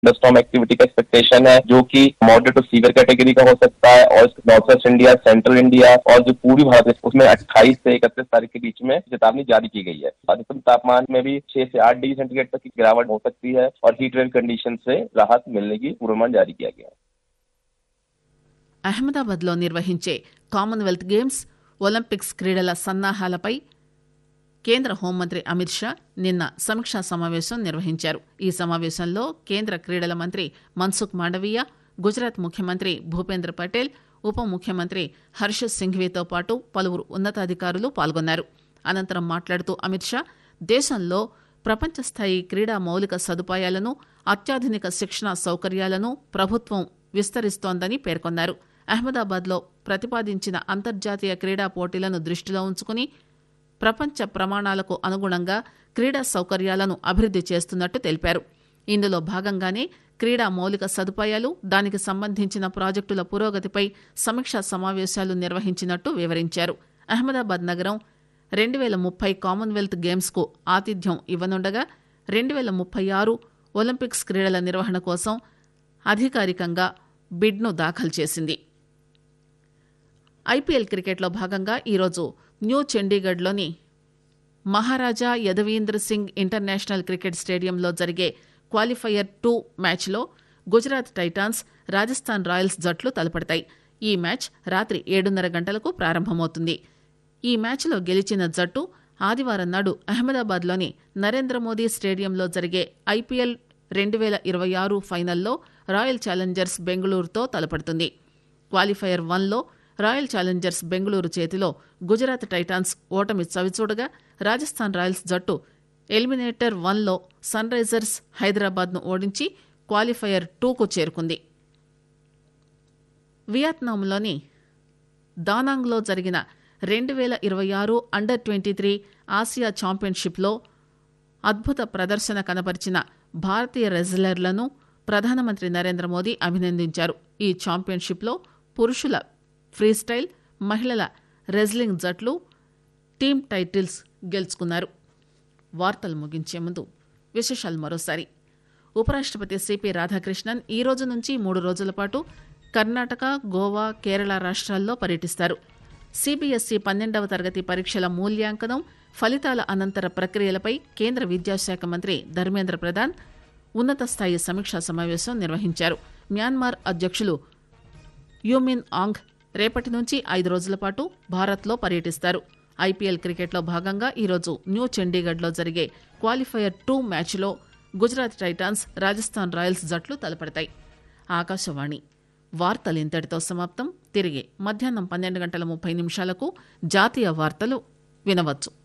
thunderstorm activity का expectation है जो कि मॉडरेट टू सीवियर कैटेगरी का हो सकता है और north west India central India और जो पूर्वी भारत है उसमें 28 से 31 तारीख के बीच में चेतावनी जारी की गई है अधिकतम तापमान में भी 6 से 8 डिग्री सेंटीग्रेड तक की गिरावट हो सकती है और हीट वेव कंडीशन से राहत मिलने की पूर्वानुमान जारी किया गया है అహ్మదాబాద్ లో నిర్వహించే కామన్వెల్త్ గేమ్స్ ఒలింపిక్స్ క్రీడల సన్నాహాలపై కేంద్ర హోంమంత్రి అమిత్ షా నిన్న సమీక్షా సమావేశం నిర్వహించారు ఈ సమావేశంలో కేంద్ర క్రీడల మంత్రి మన్సుఖ్ మాండవీయ గుజరాత్ ముఖ్యమంత్రి భూపేంద్ర పటేల్ ఉప ముఖ్యమంత్రి హర్ష సింఘ్వీతో పాటు పలువురు ఉన్నతాధికారులు పాల్గొన్నారు అనంతరం మాట్లాడుతూ అమిత్ షా దేశంలో ప్రపంచ స్థాయి క్రీడా మౌలిక సదుపాయాలను అత్యాధునిక శిక్షణా సౌకర్యాలను ప్రభుత్వం విస్తరిస్తోందని పేర్కొన్నారు అహ్మదాబాద్ లో ప్రతిపాదించిన అంతర్జాతీయ క్రీడా పోటీలను దృష్టిలో ఉంచుకుని ప్రపంచ ప్రమాణాలకు అనుగుణంగా క్రీడా సౌకర్యాలను అభివృద్ది చేస్తున్నట్టు తెలిపారు ఇందులో భాగంగానే క్రీడా మౌలిక సదుపాయాలు దానికి సంబంధించిన ప్రాజెక్టుల పురోగతిపై సమీక్షా సమావేశాలు నిర్వహించినట్టు వివరించారు అహ్మదాబాద్ నగరం రెండు వేల ముప్పై కామన్వెల్త్ గేమ్స్ కు ఆతిథ్యం ఇవ్వనుండగా రెండు వేల ముప్పై ఆరు ఒలింపిక్స్ క్రీడల నిర్వహణ కోసం అధికారికంగా బిడ్ను దాఖలు చేసింది ఐపీఎల్ క్రికెట్లో భాగంగా ఈరోజు న్యూ చండీగఢ్లోని మహారాజా యదవీంద్ర సింగ్ ఇంటర్నేషనల్ క్రికెట్ స్టేడియంలో జరిగే క్వాలిఫైయర్ టూ మ్యాచ్లో గుజరాత్ టైటాన్స్ రాజస్థాన్ రాయల్స్ జట్లు తలపడతాయి ఈ మ్యాచ్ రాత్రి ఏడున్నర గంటలకు ప్రారంభమవుతుంది ఈ మ్యాచ్లో గెలిచిన జట్టు ఆదివారం నాడు అహ్మదాబాద్లోని నరేంద్ర మోదీ స్టేడియంలో జరిగే ఐపీఎల్ రెండు వేల ఇరవై ఆరు ఫైనల్లో రాయల్ ఛాలెంజర్స్ బెంగళూరుతో తలపడుతుంది క్వాలిఫైయర్ వన్లో రాయల్ ఛాలెంజర్స్ బెంగళూరు చేతిలో గుజరాత్ టైటాన్స్ ఓటమి చవిచూడగా రాజస్థాన్ రాయల్స్ జట్టు ఎలిమినేటర్ వన్లో సన్ రైజర్స్ హైదరాబాద్ను ఓడించి క్వాలిఫైయర్ టూకు చేరుకుంది వియత్నాంలోని దానాంగ్లో జరిగిన రెండు వేల ఇరవై ఆరు అండర్ ట్వంటీ త్రీ ఆసియా ఛాంపియన్షిప్లో అద్భుత ప్రదర్శన కనబరిచిన భారతీయ రెజ్లర్లను ప్రధానమంత్రి నరేంద్ర మోదీ అభినందించారు ఈ ఛాంపియన్షిప్లో పురుషుల ఫ్రీస్టైల్ మహిళల రెజ్లింగ్ జట్లు టీమ్ టైటిల్స్ గెలుచుకున్నారు వార్తలు ముగించే ముందు విశేషాలు మరోసారి ఉపరాష్ట్రపతి సిపి రాధాకృష్ణన్ ఈ రోజు నుంచి మూడు రోజుల పాటు కర్ణాటక గోవా కేరళ రాష్ట్రాల్లో పర్యటిస్తారు సిబిఎస్ఈ పన్నెండవ తరగతి పరీక్షల మూల్యాంకనం ఫలితాల అనంతర ప్రక్రియలపై కేంద్ర విద్యాశాఖ మంత్రి ధర్మేంద్ర ప్రధాన్ ఉన్నత స్థాయి సమీక్షా సమావేశం నిర్వహించారు మ్యాన్మార్ అధ్యక్షులు యూమిన్ ఆంగ్ రేపటి నుంచి ఐదు రోజుల పాటు భారత్లో పర్యటిస్తారు ఐపీఎల్ క్రికెట్లో భాగంగా ఈరోజు న్యూ చండీగఢ్లో జరిగే క్వాలిఫైయర్ టూ మ్యాచ్లో గుజరాత్ టైటాన్స్ రాజస్థాన్ రాయల్స్ జట్లు తలపడతాయి ఆకాశవాణి వార్తలు ఇంతటితో సమాప్తం తిరిగి మధ్యాహ్నం పన్నెండు గంటల ముప్పై నిమిషాలకు జాతీయ వార్తలు వినవచ్చు